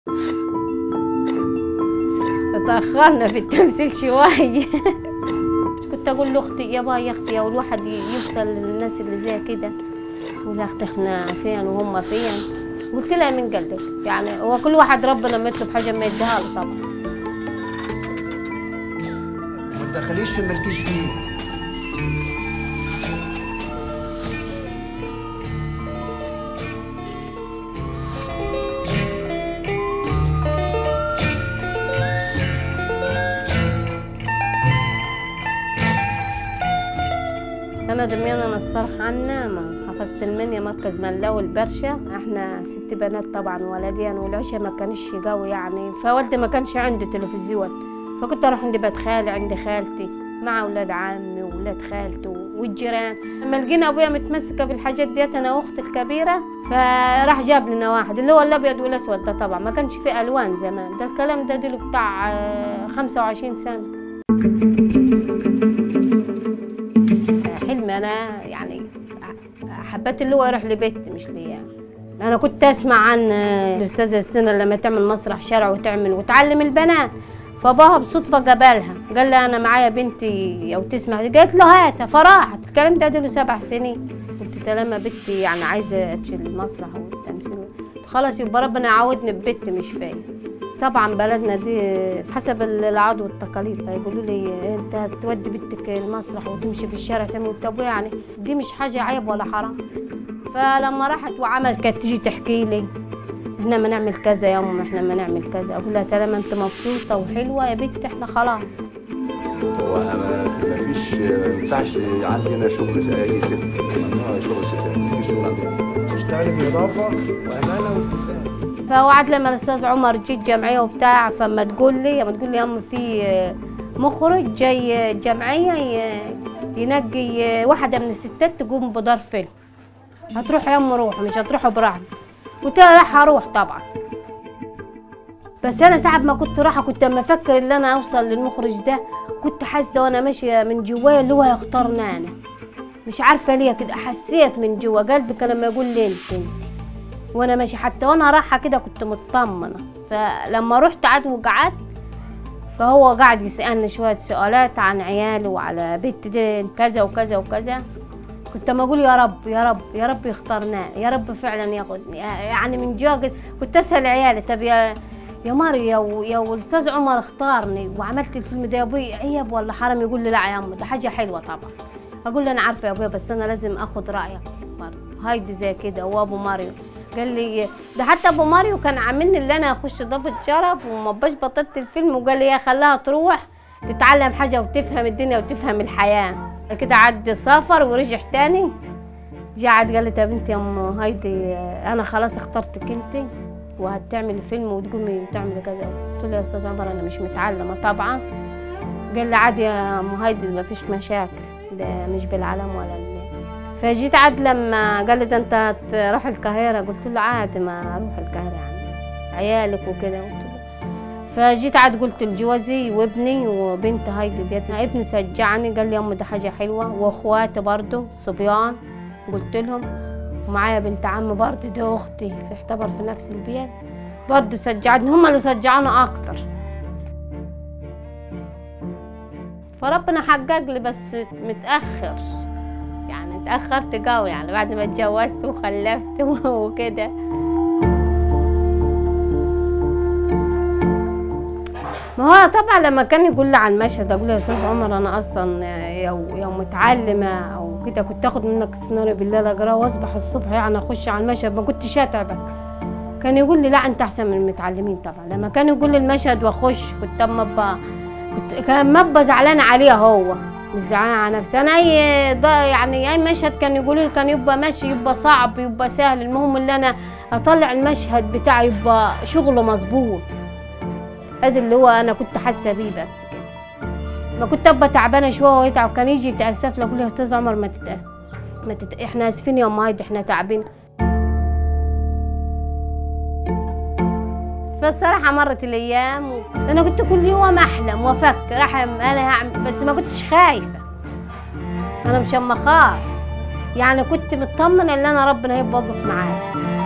تأخرنا في التمثيل شوية كنت أقول لأختي يابا يا أختي يا الواحد يوصل للناس اللي زي كده يقول يا أختي إحنا فين وهم فين قلت لها من قال لك يعني هو كل واحد ربنا لما يطلب حاجة ما يديها له طبعا ما تدخليش في مالكيش فيه أنا دميانة نصار حنا حفظت المنيا مركز ملاوي البرشا احنا ست بنات طبعا ولدين والعشاء ما كانش قوي يعني فوالدي ما كانش عنده تلفزيون فكنت اروح عند بيت خالي عند خالتي مع اولاد عمي واولاد خالتي والجيران لما لقينا ابويا متمسكه بالحاجات ديت انا واختي الكبيره فراح جاب لنا واحد اللي هو الابيض والاسود ده طبعا ما كانش فيه الوان زمان ده الكلام ده ديله بتاع آه، 25 سنه حلمي انا يعني حبيت اللي هو يروح لبيتي مش ليا انا كنت اسمع عن الاستاذه سنة لما تعمل مسرح شرع وتعمل وتعلم البنات فاباها بصدفه قابلها قال لها انا معايا بنتي او تسمع قالت له هاتها فراحت الكلام ده له سبع سنين قلت لها لما بنتي يعني عايزه تشيل المسرح والتمثيل خلاص يبقى ربنا يعودني ببنتي مش فيا طبعا بلدنا دي حسب العادة والتقاليد فيقولوا لي انت تودي بنتك المسرح وتمشي في الشارع تعمل طب يعني دي مش حاجه عيب ولا حرام فلما راحت وعملت كانت تيجي تحكي لي احنا ما نعمل كذا يا ام احنا ما نعمل كذا اقول لها طالما انت مبسوطه وحلوه يا بنت احنا خلاص هو ما ما فيش ما ينفعش عندنا شغل زي اي ست ممنوع شغل ستات مفيش شغل عندنا تشتغلي بنظافه وامانه والتزام فوعد لما الاستاذ عمر جيت جمعيه وبتاع فما تقول لي لما تقول لي يا ام في مخرج جاي جمعيه ي- ينقي واحده من الستات تقوم بدار فيلم هتروح يا ام روح مش هتروحوا براحتك قلت لها لا هروح طبعا بس انا ساعه ما كنت رايحه كنت اما افكر ان انا اوصل للمخرج ده كنت حاسه وانا ماشيه من جوايا اللي هو يختارني انا مش عارفه ليه كده حسيت من جوا قلبي كان لما يقول لي انت انت وانا ماشي حتى وانا رايحه كده كنت مطمنه فلما رحت قعدت وقعدت فهو قاعد يسالني شويه سؤالات عن عيالي وعلى بنت دي كذا وكذا وكذا كنت اما اقول يا رب يا رب يا رب يختارنا يا رب فعلا ياخدني يعني من جوا كده كنت اسال عيالي طب يا يا ماري يا و- يا الاستاذ عمر اختارني وعملت الفيلم ده يا ابوي عيب ولا حرام يقول لي لا يا ام ده حاجه حلوه طبعا اقول له انا عارفه يا ابويا بس انا لازم اخد رايك برضه هايدي زي كده وابو ماريو قال لي ده حتى ابو ماريو كان عاملني اللي انا اخش ضيفه شرف وما بقاش بطلت الفيلم وقال لي يا خلاها تروح تتعلم حاجه وتفهم الدنيا وتفهم الحياه كده عد سافر ورجع تاني جه قعد قال لي طب انت يا ام هايدي انا خلاص اخترتك انت وهتعملي فيلم وتقومي وتعملي كذا قلت له يا استاذ عمر انا مش متعلمه طبعا قال لي عادي يا ام هايدي ما فيش مشاكل ده مش بالعلم ولا ال... فجيت عاد لما قال لي ده انت تروح القاهره قلت له عادي ما اروح القاهره يعني عيالك وكده قلت له فجيت عاد قلت لجوزي وابني وبنت هايدي ديت ابني شجعني قال لي يا ام ده حاجه حلوه واخواتي برضه الصبيان قلت لهم ومعايا بنت عمي برضه دي اختي في اعتبر في نفس البيت برضه شجعني هم اللي شجعوني اكتر فربنا حقق لي بس متاخر يعني اتاخرت قوي يعني بعد ما اتجوزت وخلفت وكده ما هو طبعا لما كان يقول لي على المشهد اقول له يا استاذ عمر انا اصلا يو يوم متعلمه او كده كنت اخد منك السيناريو بالليل اقراه واصبح الصبح يعني اخش على المشهد ما كنتش اتعبك كان يقول لي لا انت احسن من المتعلمين طبعا لما كان يقول لي المشهد واخش كنت اما ابقى كنت كان ما ابقى زعلانه عليه هو مش زعلانه على نفسي انا اي ده يعني اي مشهد كان يقولوا لي كان يبقى ماشي يبقى صعب يبقى سهل المهم ان انا اطلع المشهد بتاعي يبقى شغله مظبوط هذا اللي هو انا كنت حاسه بيه بس كده ما كنت ابقى تعبانه شويه وهو يتعب كان يجي يتاسف لي اقول له يا استاذ عمر ما تتأسف ما تت... احنا اسفين يا ام هايدي احنا تعبين فالصراحه مرت الايام و... انا كنت كل يوم احلم وافكر احلم انا هعمل بس ما كنتش خايفه انا مش اما خاف يعني كنت مطمنه ان انا ربنا هيبقى واقف معايا